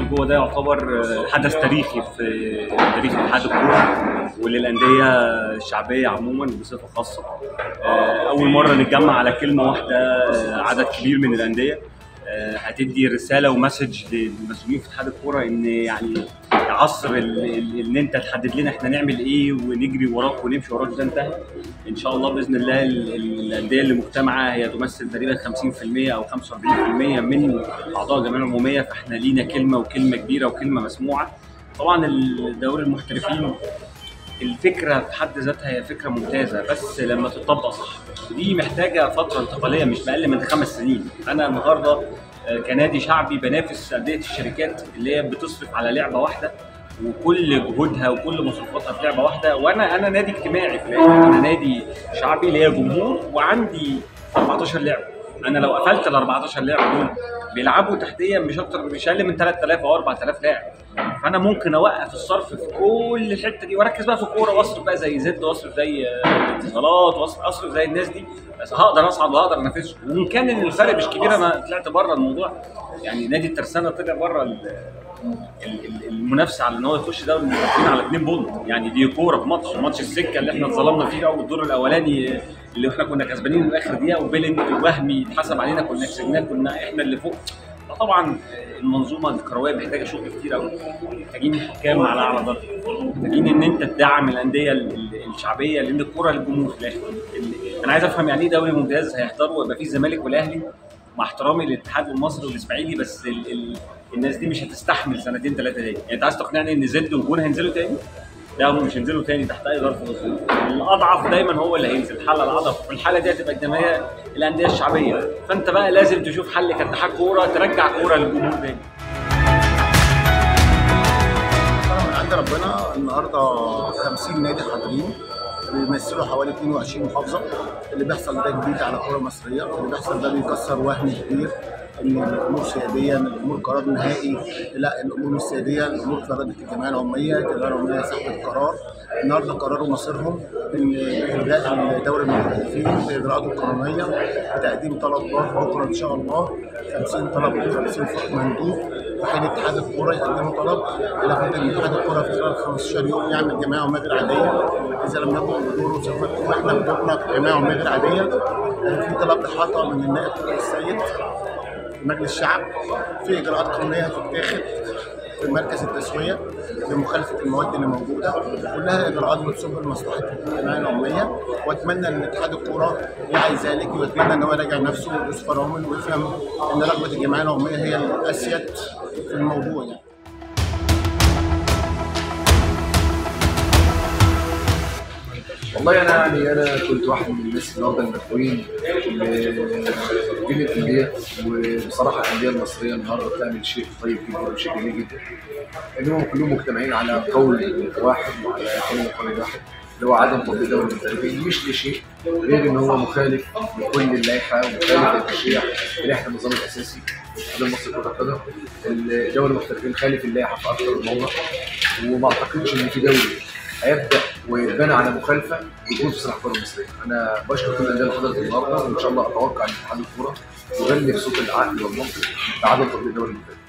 جوه ده يعتبر آه، حدث تاريخي في تاريخ اتحاد الكوره وللانديه الشعبيه عموما بصفه خاصه آه، اول مره نتجمع على كلمه واحده آه، عدد كبير من الانديه آه، هتدي رساله ومسج للمسؤولين في اتحاد الكوره ان يعني عصر ال- ال- ان انت تحدد لنا احنا نعمل ايه ونجري وراك ونمشي وراك ده انتهى ان شاء الله باذن الله ال- ال- الانديه اللي مجتمعه هي تمثل تقريبا 50% او 45% من اعضاء الجمعيه العموميه فاحنا لينا كلمه وكلمه كبيره وكلمه مسموعه طبعا الدوري المحترفين الفكره في حد ذاتها هي فكره ممتازه بس لما تطبق صح دي محتاجه فتره انتقاليه مش اقل من خمس سنين انا النهارده آه، كنادي شعبي بنافس انديه الشركات اللي هي بتصرف على لعبه واحده وكل جهودها وكل مصروفاتها في لعبه واحده وانا انا نادي اجتماعي في الاخر انا نادي شعبي ليا جمهور وعندي 14 لعبه انا لو قفلت ال 14 لعبه دول بيلعبوا تحديا مش اكتر مش اقل من 3000 او 4000 لاعب فانا ممكن اوقف الصرف في كل الحته دي واركز بقى في الكوره واصرف بقى زي زد واصرف زي آه، اتصالات واصرف اصرف زي الناس دي بس هقدر اصعد وهقدر انافسهم وان كان إن الفرق مش كبير انا طلعت بره الموضوع يعني نادي الترسانه طلع بره ال- ال- ال- المنافسه على ان هو يخش دوري المحترفين على 2 بونت يعني دي كوره في ماتش ماتش السكه اللي احنا اتظلمنا فيه اول الدور الاولاني اللي احنا كنا كسبانين من اخر دقيقه وبيلينج وهمي اتحسب علينا كنا كسبناه كنا احنا اللي فوق فطبعا المنظومه الكرويه محتاجه شغل كتير قوي محتاجين حكام على اعلى درجه محتاجين ان انت تدعم الانديه ال- ال- الشعبيه لان الكوره للجمهور في الاخر ال- انا عايز افهم يعني ايه دوري ممتاز هيحضروا ويبقى فيه الزمالك والاهلي مع احترامي للاتحاد المصري والاسماعيلي بس ال ال الناس دي مش هتستحمل سنتين ثلاثه تاني يعني انت عايز تقنعني ان زد وجون هينزلوا تاني لا هم مش هينزلوا تاني تحت اي ظرف من الظروف الاضعف دايما هو اللي هينزل الحاله الاضعف في الحاله دي هتبقى الجماهير الانديه الشعبيه فانت بقى لازم تشوف حل كاتحاد كوره ترجع كوره للجمهور تاني من عند ربنا النهارده 50 نادي حاضرين بيمثلوا حوالي 22 محافظه اللي بيحصل ده جديد على الكره المصريه اللي بيحصل ده بيكسر وهم كبير ان الامور سياديه ان الامور قرار نهائي لا الامور مش سياديه الامور في اراده الجمعيه العموميه الجمعيه العموميه صاحبه قرار النهارده قرروا مصيرهم ان الغاء دوري المحترفين باجراءاته القانونيه بتقديم طلبات بكره ان شاء الله 50 طلب 50 مندوب وحين اتحاد الكوره يقدموا طلب الى فكره ان اتحاد الكوره في خلال 15 يوم يعمل جمعيه عموميه غير عاديه اذا لم يكن بدوره سوف نكون احنا بدورنا في جمعيه عموميه غير عاديه آه، في طلب احاطه من النائب طارق السيد في مجلس الشعب في اجراءات قانونيه هتتاخد في مركز التسويه لمخالفه المواد اللي موجوده كلها اجراءات بتصب لمصلحه الجمعيه العموميه واتمنى ان اتحاد الكوره يعي ذلك واتمنى ان هو يراجع نفسه ويدوس فرامل ويفهم ان رغبه الجمعيه العموميه هي الاسيد في الموضوع يعني والله انا يعني انا كنت واحد من الناس النهارده المدعوين بين الانديه وبصراحه الانديه المصريه النهارده بتعمل شيء طيب جدا وشيء جميل جدا انهم كلهم مجتمعين على قول واحد وعلى كلمه قول واحد اللي هو عدم تطبيق دوري المحترفين مش لشيء غير ان هو مخالف لكل اللائحه ومخالف للتشريع لائحه النظام الاساسي الاتحاد المصري لكره القدم الدوري المحترفين خالف اللائحه في اكثر من موضع وما اعتقدش ان في دوري هيبدا ويتبنى على مخالفه يكون في صالح الكره المصريه. انا بشكر كل الانديه اللي حضرت النهارده وان شاء الله اتوقع ان اتحاد الكوره يغني بصوت العقل والمنطق بعدم تطبيق دوري المحترفين.